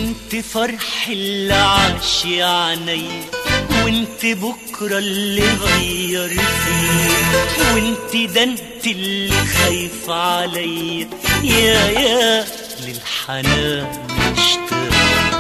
انت فرح اللي عاش يا عيني وانت بكرة اللي غير فيه وانت ده انت اللي خايف عليا يا يا للحنان مشتاق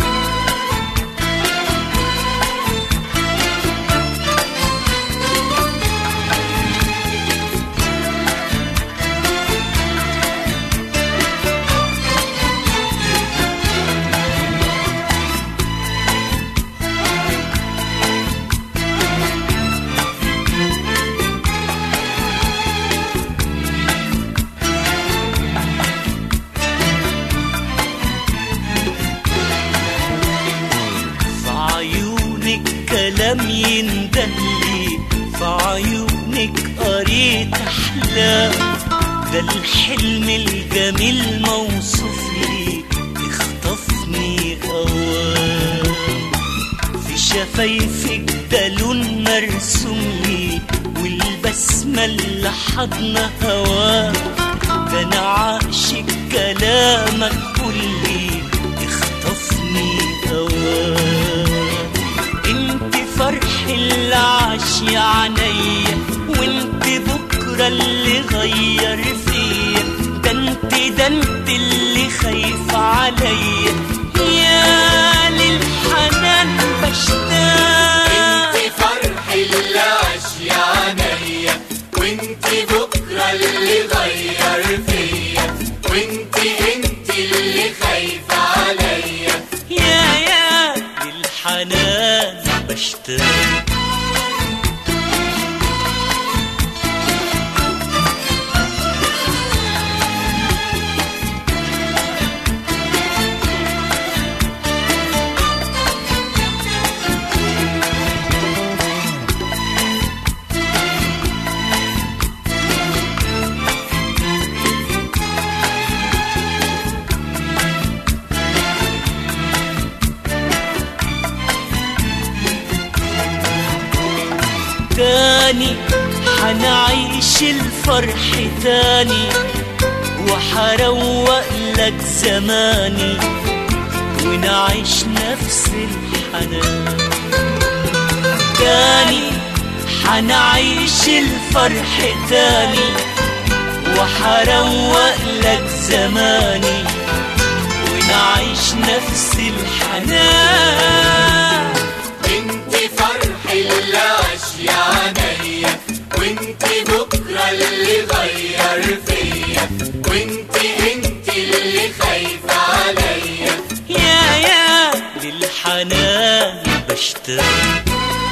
في عيونك كلام يندهلي في عيونك قريت احلام ده الحلم الجميل موصوف لي اخطفني اوام في شفايفك ده لون مرسوم لي والبسمة اللي حضن هواك ده انا عاشق كلامك كلي اخطفني هواك انت فرح اللي عاش يا عينيا وانت بكرة اللي غير فيا ده انت ده انت اللي خايف عليا يا للحنان بشتاق انت فرح اللي عاش يا عينيا وانت بكرة اللي غير فيا وانت انت اللي خايفة عليا يا يا للحنان بشتاق تاني حنعيش الفرح تاني وحروق لك زماني ونعيش نفس الحنان تاني حنعيش الفرح تاني وحروق لك زماني ونعيش نفس الحنان انت فرح اللي عاش يا عينيا وانت بكرة اللي غير فيا وانت انت اللي خايفة عليا يا يا للحنان بشتاق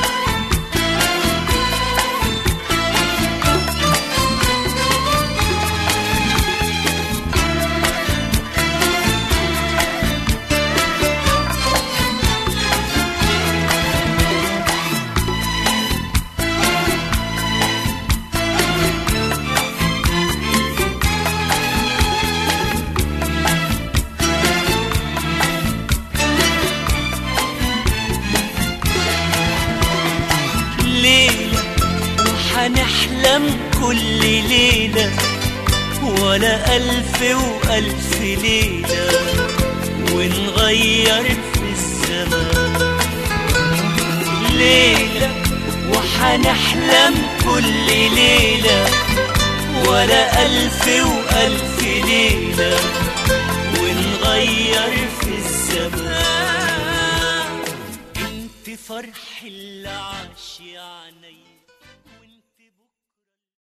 ليلة وحنحلم كل ليلة ولا ألف وألف ليلة ونغير في الزمان ليلة وحنحلم كل ليلة ولا ألف وألف ليلة ونغير في الزمان انت فرح اللي عاش يا